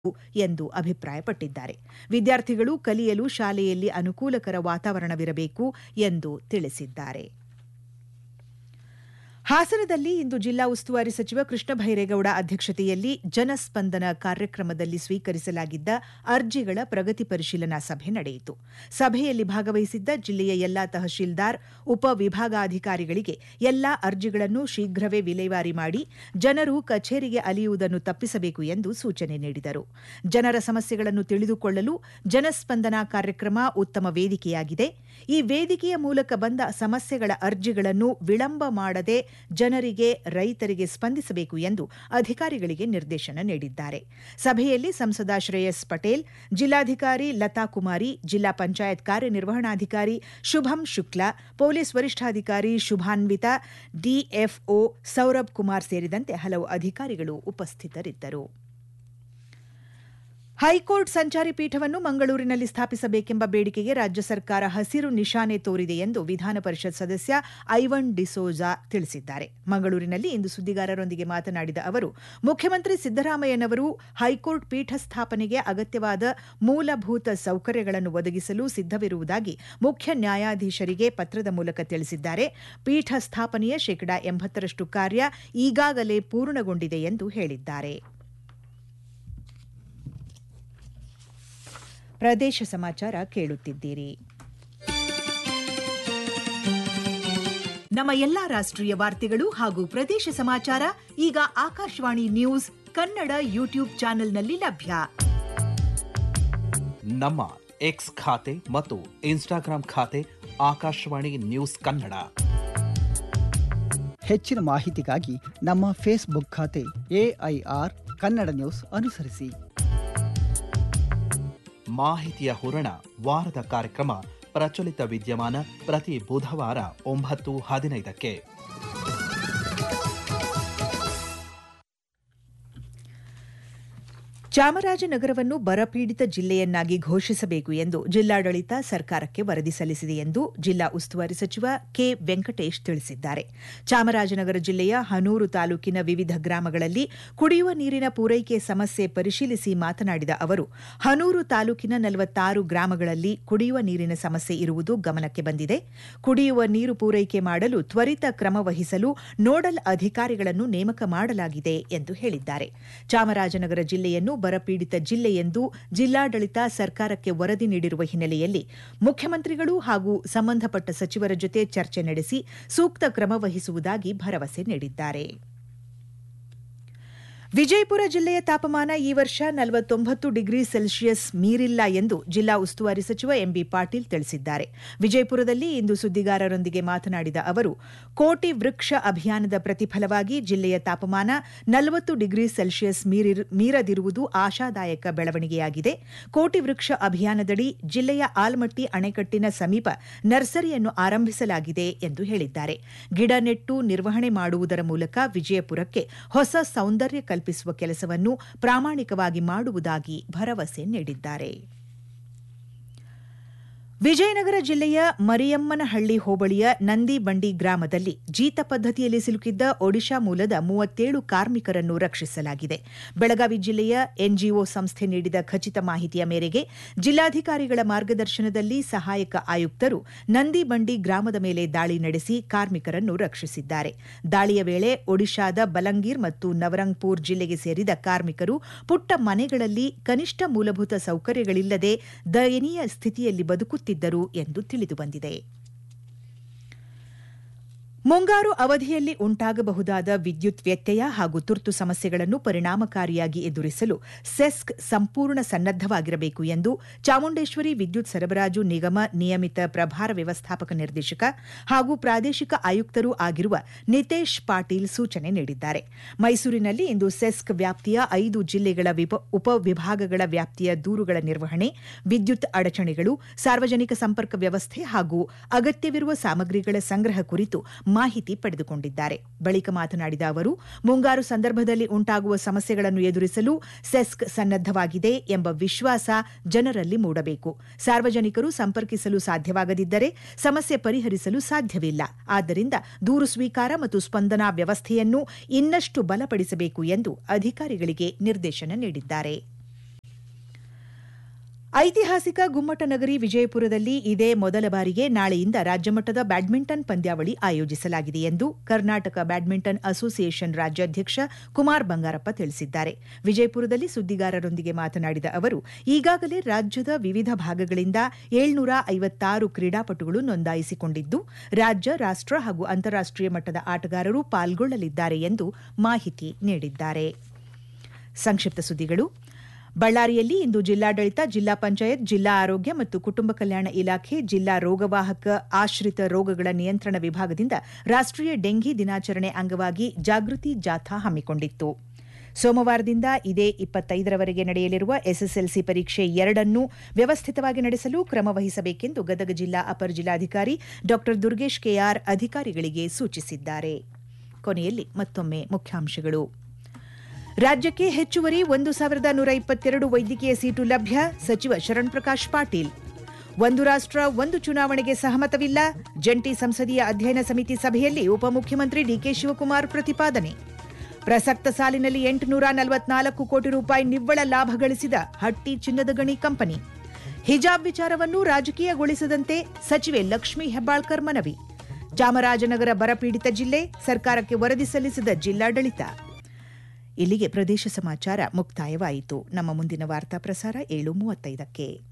ಎಂದು ಅಭಿಪ್ರಾಯಪಟ್ಟಿದ್ದಾರೆ ವಿದ್ಯಾರ್ಥಿಗಳು ಕಲಿಯಲು ಶಾಲೆಯಲ್ಲಿ ಅನುಕೂಲಕರ ವಾತಾವರಣವಿರಬೇಕು ಎಂದು ತಿಳಿಸಿದ್ದಾರೆ ಹಾಸನದಲ್ಲಿ ಇಂದು ಜಿಲ್ಲಾ ಉಸ್ತುವಾರಿ ಸಚಿವ ಕೃಷ್ಣ ಭೈರೇಗೌಡ ಅಧ್ಯಕ್ಷತೆಯಲ್ಲಿ ಜನಸ್ಪಂದನ ಕಾರ್ಯಕ್ರಮದಲ್ಲಿ ಸ್ವೀಕರಿಸಲಾಗಿದ್ದ ಅರ್ಜಿಗಳ ಪ್ರಗತಿ ಪರಿಶೀಲನಾ ಸಭೆ ನಡೆಯಿತು ಸಭೆಯಲ್ಲಿ ಭಾಗವಹಿಸಿದ್ದ ಜಿಲ್ಲೆಯ ಎಲ್ಲಾ ತಹಶೀಲ್ದಾರ್ ಉಪವಿಭಾಗಾಧಿಕಾರಿಗಳಿಗೆ ಎಲ್ಲಾ ಅರ್ಜಿಗಳನ್ನು ಶೀಘ್ರವೇ ವಿಲೇವಾರಿ ಮಾಡಿ ಜನರು ಕಚೇರಿಗೆ ಅಲಿಯುವುದನ್ನು ತಪ್ಪಿಸಬೇಕು ಎಂದು ಸೂಚನೆ ನೀಡಿದರು ಜನರ ಸಮಸ್ಯೆಗಳನ್ನು ತಿಳಿದುಕೊಳ್ಳಲು ಜನಸ್ಪಂದನ ಕಾರ್ಯಕ್ರಮ ಉತ್ತಮ ವೇದಿಕೆಯಾಗಿದೆ ಈ ವೇದಿಕೆಯ ಮೂಲಕ ಬಂದ ಸಮಸ್ಯೆಗಳ ಅರ್ಜಿಗಳನ್ನು ವಿಳಂಬ ಮಾಡದೆ ಜನರಿಗೆ ರೈತರಿಗೆ ಸ್ಪಂದಿಸಬೇಕು ಎಂದು ಅಧಿಕಾರಿಗಳಿಗೆ ನಿರ್ದೇಶನ ನೀಡಿದ್ದಾರೆ ಸಭೆಯಲ್ಲಿ ಸಂಸದ ಶ್ರೇಯಸ್ ಪಟೇಲ್ ಜಿಲ್ಲಾಧಿಕಾರಿ ಲತಾ ಕುಮಾರಿ ಜಿಲ್ಲಾ ಪಂಚಾಯತ್ ಕಾರ್ಯನಿರ್ವಹಣಾಧಿಕಾರಿ ಶುಭಂ ಶುಕ್ಲಾ ಪೊಲೀಸ್ ವರಿಷ್ಠಾಧಿಕಾರಿ ಶುಭಾನ್ವಿತಾ ಡಿಎಫ್ಒ ಸೌರಭ್ ಕುಮಾರ್ ಸೇರಿದಂತೆ ಹಲವು ಅಧಿಕಾರಿಗಳು ಉಪಸ್ಥಿತರಿದ್ದರು ಹೈಕೋರ್ಟ್ ಸಂಚಾರಿ ಪೀಠವನ್ನು ಮಂಗಳೂರಿನಲ್ಲಿ ಸ್ಥಾಪಿಸಬೇಕೆಂಬ ಬೇಡಿಕೆಗೆ ರಾಜ್ಯ ಸರ್ಕಾರ ಹಸಿರು ನಿಶಾನೆ ತೋರಿದೆ ಎಂದು ವಿಧಾನ ಪರಿಷತ್ ಸದಸ್ಯ ಐವನ್ ಡಿಸೋಜಾ ತಿಳಿಸಿದ್ದಾರೆ ಮಂಗಳೂರಿನಲ್ಲಿ ಇಂದು ಸುದ್ದಿಗಾರರೊಂದಿಗೆ ಮಾತನಾಡಿದ ಅವರು ಮುಖ್ಯಮಂತ್ರಿ ಸಿದ್ದರಾಮಯ್ಯನವರು ಹೈಕೋರ್ಟ್ ಪೀಠ ಸ್ಥಾಪನೆಗೆ ಅಗತ್ಯವಾದ ಮೂಲಭೂತ ಸೌಕರ್ಯಗಳನ್ನು ಒದಗಿಸಲು ಸಿದ್ದವಿರುವುದಾಗಿ ಮುಖ್ಯ ನ್ಯಾಯಾಧೀಶರಿಗೆ ಪತ್ರದ ಮೂಲಕ ತಿಳಿಸಿದ್ದಾರೆ ಪೀಠ ಸ್ಥಾಪನೆಯ ಶೇಕಡಾ ಎಂಬತ್ತರಷ್ಟು ಕಾರ್ಯ ಈಗಾಗಲೇ ಪೂರ್ಣಗೊಂಡಿದೆ ಎಂದು ಹೇಳಿದ್ದಾರೆ ಪ್ರದೇಶ ಸಮಾಚಾರ ಕೇಳುತ್ತಿದ್ದೀರಿ ನಮ್ಮ ಎಲ್ಲಾ ರಾಷ್ಟ್ರೀಯ ವಾರ್ತೆಗಳು ಹಾಗೂ ಪ್ರದೇಶ ಸಮಾಚಾರ ಈಗ ಆಕಾಶವಾಣಿ ನ್ಯೂಸ್ ಕನ್ನಡ ಯೂಟ್ಯೂಬ್ ಚಾನೆಲ್ನಲ್ಲಿ ಲಭ್ಯ ನಮ್ಮ ಎಕ್ಸ್ ಖಾತೆ ಮತ್ತು ಇನ್ಸ್ಟಾಗ್ರಾಂ ಖಾತೆ ಆಕಾಶವಾಣಿ ನ್ಯೂಸ್ ಕನ್ನಡ ಹೆಚ್ಚಿನ ಮಾಹಿತಿಗಾಗಿ ನಮ್ಮ ಫೇಸ್ಬುಕ್ ಖಾತೆ ಎಐಆರ್ ಕನ್ನಡ ನ್ಯೂಸ್ ಅನುಸರಿಸಿ ಮಾಹಿತಿಯ ಹೂರಣ ವಾರದ ಕಾರ್ಯಕ್ರಮ ಪ್ರಚಲಿತ ವಿದ್ಯಮಾನ ಪ್ರತಿ ಬುಧವಾರ ಒಂಬತ್ತು ಹದಿನೈದಕ್ಕೆ ಚಾಮರಾಜನಗರವನ್ನು ಬರಪೀಡಿತ ಜಿಲ್ಲೆಯನ್ನಾಗಿ ಘೋಷಿಸಬೇಕು ಎಂದು ಜಿಲ್ಲಾಡಳಿತ ಸರ್ಕಾರಕ್ಕೆ ವರದಿ ಸಲ್ಲಿಸಿದೆ ಎಂದು ಜಿಲ್ಲಾ ಉಸ್ತುವಾರಿ ಸಚಿವ ಕೆ ವೆಂಕಟೇಶ್ ತಿಳಿಸಿದ್ದಾರೆ ಚಾಮರಾಜನಗರ ಜಿಲ್ಲೆಯ ಹನೂರು ತಾಲೂಕಿನ ವಿವಿಧ ಗ್ರಾಮಗಳಲ್ಲಿ ಕುಡಿಯುವ ನೀರಿನ ಪೂರೈಕೆ ಸಮಸ್ಯೆ ಪರಿಶೀಲಿಸಿ ಮಾತನಾಡಿದ ಅವರು ಹನೂರು ತಾಲೂಕಿನ ನಲವತ್ತಾರು ಗ್ರಾಮಗಳಲ್ಲಿ ಕುಡಿಯುವ ನೀರಿನ ಸಮಸ್ಯೆ ಇರುವುದು ಗಮನಕ್ಕೆ ಬಂದಿದೆ ಕುಡಿಯುವ ನೀರು ಪೂರೈಕೆ ಮಾಡಲು ತ್ವರಿತ ಕ್ರಮ ವಹಿಸಲು ನೋಡಲ್ ಅಧಿಕಾರಿಗಳನ್ನು ನೇಮಕ ಮಾಡಲಾಗಿದೆ ಎಂದು ಹೇಳಿದ್ದಾರೆ ಚಾಮರಾಜನಗರ ಜಿಲ್ಲೆಯನ್ನು ಬರಪೀಡಿತ ಜಿಲ್ಲೆ ಎಂದು ಜಿಲ್ಲಾಡಳಿತ ಸರ್ಕಾರಕ್ಕೆ ವರದಿ ನೀಡಿರುವ ಹಿನ್ನೆಲೆಯಲ್ಲಿ ಮುಖ್ಯಮಂತ್ರಿಗಳು ಹಾಗೂ ಸಂಬಂಧಪಟ್ಟ ಸಚಿವರ ಜೊತೆ ಚರ್ಚೆ ನಡೆಸಿ ಸೂಕ್ತ ಕ್ರಮ ವಹಿಸುವುದಾಗಿ ಭರವಸೆ ನೀಡಿದ್ದಾರೆ ವಿಜಯಪುರ ಜಿಲ್ಲೆಯ ತಾಪಮಾನ ಈ ವರ್ಷ ನಲವತ್ತೊಂಬತ್ತು ಡಿಗ್ರಿ ಸೆಲ್ಸಿಯಸ್ ಮೀರಿಲ್ಲ ಎಂದು ಜಿಲ್ಲಾ ಉಸ್ತುವಾರಿ ಸಚಿವ ಎಂಬಿ ಪಾಟೀಲ್ ತಿಳಿಸಿದ್ದಾರೆ ವಿಜಯಪುರದಲ್ಲಿ ಇಂದು ಸುದ್ದಿಗಾರರೊಂದಿಗೆ ಮಾತನಾಡಿದ ಅವರು ಕೋಟಿ ವೃಕ್ಷ ಅಭಿಯಾನದ ಪ್ರತಿಫಲವಾಗಿ ಜಿಲ್ಲೆಯ ತಾಪಮಾನ ನಲವತ್ತು ಡಿಗ್ರಿ ಸೆಲ್ಸಿಯಸ್ ಮೀರದಿರುವುದು ಆಶಾದಾಯಕ ಬೆಳವಣಿಗೆಯಾಗಿದೆ ಕೋಟಿ ವೃಕ್ಷ ಅಭಿಯಾನದಡಿ ಜಿಲ್ಲೆಯ ಆಲ್ಮಟ್ಟಿ ಅಣೆಕಟ್ಟಿನ ಸಮೀಪ ನರ್ಸರಿಯನ್ನು ಆರಂಭಿಸಲಾಗಿದೆ ಎಂದು ಹೇಳಿದ್ದಾರೆ ಗಿಡ ನೆಟ್ಟು ನಿರ್ವಹಣೆ ಮಾಡುವುದರ ಮೂಲಕ ವಿಜಯಪುರಕ್ಕೆ ಹೊಸ ಸೌಂದರ್ಯ ಕಲ್ಪಿಸುವ ಕೆಲಸವನ್ನು ಪ್ರಾಮಾಣಿಕವಾಗಿ ಮಾಡುವುದಾಗಿ ಭರವಸೆ ನೀಡಿದ್ದಾರೆ ವಿಜಯನಗರ ಜಿಲ್ಲೆಯ ಮರಿಯಮ್ಮನಹಳ್ಳಿ ಹೋಬಳಿಯ ನಂದಿಬಂಡಿ ಗ್ರಾಮದಲ್ಲಿ ಜೀತ ಪದ್ದತಿಯಲ್ಲಿ ಸಿಲುಕಿದ್ದ ಒಡಿಶಾ ಮೂಲದ ಮೂವತ್ತೇಳು ಕಾರ್ಮಿಕರನ್ನು ರಕ್ಷಿಸಲಾಗಿದೆ ಬೆಳಗಾವಿ ಜಿಲ್ಲೆಯ ಎನ್ಜಿಒ ಸಂಸ್ಥೆ ನೀಡಿದ ಖಚಿತ ಮಾಹಿತಿಯ ಮೇರೆಗೆ ಜಿಲ್ಲಾಧಿಕಾರಿಗಳ ಮಾರ್ಗದರ್ಶನದಲ್ಲಿ ಸಹಾಯಕ ಆಯುಕ್ತರು ನಂದಿಬಂಡಿ ಗ್ರಾಮದ ಮೇಲೆ ದಾಳಿ ನಡೆಸಿ ಕಾರ್ಮಿಕರನ್ನು ರಕ್ಷಿಸಿದ್ದಾರೆ ದಾಳಿಯ ವೇಳೆ ಒಡಿಶಾದ ಬಲಂಗೀರ್ ಮತ್ತು ನವರಂಗ್ಪುರ್ ಜಿಲ್ಲೆಗೆ ಸೇರಿದ ಕಾರ್ಮಿಕರು ಪುಟ್ಟ ಮನೆಗಳಲ್ಲಿ ಕನಿಷ್ಠ ಮೂಲಭೂತ ಸೌಕರ್ಯಗಳಿಲ್ಲದೆ ದಯನೀಯ ಸ್ಥಿತಿಯಲ್ಲಿ ಬದುಕುತ್ತಿದ್ದರು ಎಂದು ತಿಳಿದುಬಂದಿದೆ ಮುಂಗಾರು ಅವಧಿಯಲ್ಲಿ ಉಂಟಾಗಬಹುದಾದ ವಿದ್ಯುತ್ ವ್ಯತ್ಯಯ ಹಾಗೂ ತುರ್ತು ಸಮಸ್ಯೆಗಳನ್ನು ಪರಿಣಾಮಕಾರಿಯಾಗಿ ಎದುರಿಸಲು ಸೆಸ್ಕ್ ಸಂಪೂರ್ಣ ಸನ್ನದ್ದವಾಗಿರಬೇಕು ಎಂದು ಚಾಮುಂಡೇಶ್ವರಿ ವಿದ್ಯುತ್ ಸರಬರಾಜು ನಿಗಮ ನಿಯಮಿತ ಪ್ರಭಾರ ವ್ಯವಸ್ಥಾಪಕ ನಿರ್ದೇಶಕ ಹಾಗೂ ಪ್ರಾದೇಶಿಕ ಆಯುಕ್ತರೂ ಆಗಿರುವ ನಿತೇಶ್ ಪಾಟೀಲ್ ಸೂಚನೆ ನೀಡಿದ್ದಾರೆ ಮೈಸೂರಿನಲ್ಲಿ ಇಂದು ಸೆಸ್ಕ್ ವ್ಯಾಪ್ತಿಯ ಐದು ಜಿಲ್ಲೆಗಳ ಉಪವಿಭಾಗಗಳ ವ್ಯಾಪ್ತಿಯ ದೂರುಗಳ ನಿರ್ವಹಣೆ ವಿದ್ಯುತ್ ಅಡಚಣೆಗಳು ಸಾರ್ವಜನಿಕ ಸಂಪರ್ಕ ವ್ಯವಸ್ಥೆ ಹಾಗೂ ಅಗತ್ಯವಿರುವ ಸಾಮಗ್ರಿಗಳ ಸಂಗ್ರಹ ಕುರಿತು ಮಾಹಿತಿ ಪಡೆದುಕೊಂಡಿದ್ದಾರೆ ಬಳಿಕ ಮಾತನಾಡಿದ ಅವರು ಮುಂಗಾರು ಸಂದರ್ಭದಲ್ಲಿ ಉಂಟಾಗುವ ಸಮಸ್ಯೆಗಳನ್ನು ಎದುರಿಸಲು ಸೆಸ್ಕ್ ಸನ್ನದ್ದವಾಗಿದೆ ಎಂಬ ವಿಶ್ವಾಸ ಜನರಲ್ಲಿ ಮೂಡಬೇಕು ಸಾರ್ವಜನಿಕರು ಸಂಪರ್ಕಿಸಲು ಸಾಧ್ಯವಾಗದಿದ್ದರೆ ಸಮಸ್ಯೆ ಪರಿಹರಿಸಲು ಸಾಧ್ಯವಿಲ್ಲ ಆದ್ದರಿಂದ ದೂರು ಸ್ವೀಕಾರ ಮತ್ತು ಸ್ಪಂದನಾ ವ್ಯವಸ್ಥೆಯನ್ನು ಇನ್ನಷ್ಟು ಬಲಪಡಿಸಬೇಕು ಎಂದು ಅಧಿಕಾರಿಗಳಿಗೆ ನಿರ್ದೇಶನ ನೀಡಿದ್ದಾರೆ ಐತಿಹಾಸಿಕ ಗುಮ್ಮಟ ನಗರಿ ವಿಜಯಪುರದಲ್ಲಿ ಇದೇ ಮೊದಲ ಬಾರಿಗೆ ನಾಳೆಯಿಂದ ರಾಜ್ಯಮಟ್ಟದ ಬ್ಯಾಡ್ಮಿಂಟನ್ ಪಂದ್ಯಾವಳಿ ಆಯೋಜಿಸಲಾಗಿದೆ ಎಂದು ಕರ್ನಾಟಕ ಬ್ಯಾಡ್ಮಿಂಟನ್ ಅಸೋಸಿಯೇಷನ್ ರಾಜ್ಯಾಧ್ಯಕ್ಷ ಕುಮಾರ್ ಬಂಗಾರಪ್ಪ ತಿಳಿಸಿದ್ದಾರೆ ವಿಜಯಪುರದಲ್ಲಿ ಸುದ್ದಿಗಾರರೊಂದಿಗೆ ಮಾತನಾಡಿದ ಅವರು ಈಗಾಗಲೇ ರಾಜ್ಯದ ವಿವಿಧ ಭಾಗಗಳಿಂದ ಏಳ್ನೂರ ಐವತ್ತಾರು ಕ್ರೀಡಾಪಟುಗಳು ನೋಂದಾಯಿಸಿಕೊಂಡಿದ್ದು ರಾಜ್ಯ ರಾಷ್ಟ್ರ ಹಾಗೂ ಅಂತಾರಾಷ್ಟೀಯ ಮಟ್ಟದ ಆಟಗಾರರು ಪಾಲ್ಗೊಳ್ಳಲಿದ್ದಾರೆ ಎಂದು ಮಾಹಿತಿ ನೀಡಿದ್ದಾರೆ ಸಂಕ್ಷಿಪ್ತ ಸುದ್ದಿಗಳು ಬಳ್ಳಾರಿಯಲ್ಲಿ ಇಂದು ಜಿಲ್ಲಾಡಳಿತ ಜಿಲ್ಲಾ ಪಂಚಾಯತ್ ಜಿಲ್ಲಾ ಆರೋಗ್ಯ ಮತ್ತು ಕುಟುಂಬ ಕಲ್ಯಾಣ ಇಲಾಖೆ ಜಿಲ್ಲಾ ರೋಗವಾಹಕ ಆಶ್ರಿತ ರೋಗಗಳ ನಿಯಂತ್ರಣ ವಿಭಾಗದಿಂದ ರಾಷ್ಟೀಯ ಡೆಂಘಿ ದಿನಾಚರಣೆ ಅಂಗವಾಗಿ ಜಾಗೃತಿ ಜಾಥಾ ಹಮ್ಮಿಕೊಂಡಿತ್ತು ಸೋಮವಾರದಿಂದ ಇದೇ ಇಪ್ಪತ್ತೈದರವರೆಗೆ ನಡೆಯಲಿರುವ ಎಸ್ಎಸ್ಎಲ್ಸಿ ಪರೀಕ್ಷೆ ಎರಡನ್ನೂ ವ್ಯವಸ್ಥಿತವಾಗಿ ನಡೆಸಲು ಕ್ರಮ ವಹಿಸಬೇಕೆಂದು ಗದಗ ಜಿಲ್ಲಾ ಅಪರ ಜಿಲ್ಲಾಧಿಕಾರಿ ಡಾ ದುರ್ಗೇಶ್ ಕೆಆರ್ ಅಧಿಕಾರಿಗಳಿಗೆ ಸೂಚಿಸಿದ್ದಾರೆ ಕೊನೆಯಲ್ಲಿ ಮತ್ತೊಮ್ಮೆ ಮುಖ್ಯಾಂಶಗಳು ರಾಜ್ಯಕ್ಕೆ ಹೆಚ್ಚುವರಿ ಒಂದು ಸಾವಿರದ ನೂರ ಇಪ್ಪತ್ತೆರಡು ವೈದ್ಯಕೀಯ ಸೀಟು ಲಭ್ಯ ಸಚಿವ ಶರಣ್ ಪ್ರಕಾಶ್ ಪಾಟೀಲ್ ಒಂದು ರಾಷ್ಟ್ರ ಒಂದು ಚುನಾವಣೆಗೆ ಸಹಮತವಿಲ್ಲ ಜಂಟಿ ಸಂಸದೀಯ ಅಧ್ಯಯನ ಸಮಿತಿ ಸಭೆಯಲ್ಲಿ ಉಪಮುಖ್ಯಮಂತ್ರಿ ಡಿಕೆ ಶಿವಕುಮಾರ್ ಪ್ರತಿಪಾದನೆ ಪ್ರಸಕ್ತ ಸಾಲಿನಲ್ಲಿ ಎಂಟುನೂರ ನಲವತ್ನಾಲ್ಕು ಕೋಟಿ ರೂಪಾಯಿ ನಿವ್ವಳ ಲಾಭ ಗಳಿಸಿದ ಹಟ್ಟಿ ಚಿನ್ನದ ಗಣಿ ಕಂಪನಿ ಹಿಜಾಬ್ ವಿಚಾರವನ್ನು ರಾಜಕೀಯಗೊಳಿಸದಂತೆ ಸಚಿವೆ ಲಕ್ಷ್ಮೀ ಹೆಬ್ಬಾಳ್ಕರ್ ಮನವಿ ಚಾಮರಾಜನಗರ ಬರಪೀಡಿತ ಜಿಲ್ಲೆ ಸರ್ಕಾರಕ್ಕೆ ವರದಿ ಸಲ್ಲಿಸಿದ ಜಿಲ್ಲಾಡಳಿತ ಇಲ್ಲಿಗೆ ಪ್ರದೇಶ ಸಮಾಚಾರ ಮುಕ್ತಾಯವಾಯಿತು ನಮ್ಮ ಮುಂದಿನ ವಾರ್ತಾ ಪ್ರಸಾರ ಏಳು ಮೂವತ್ತೈದಕ್ಕೆ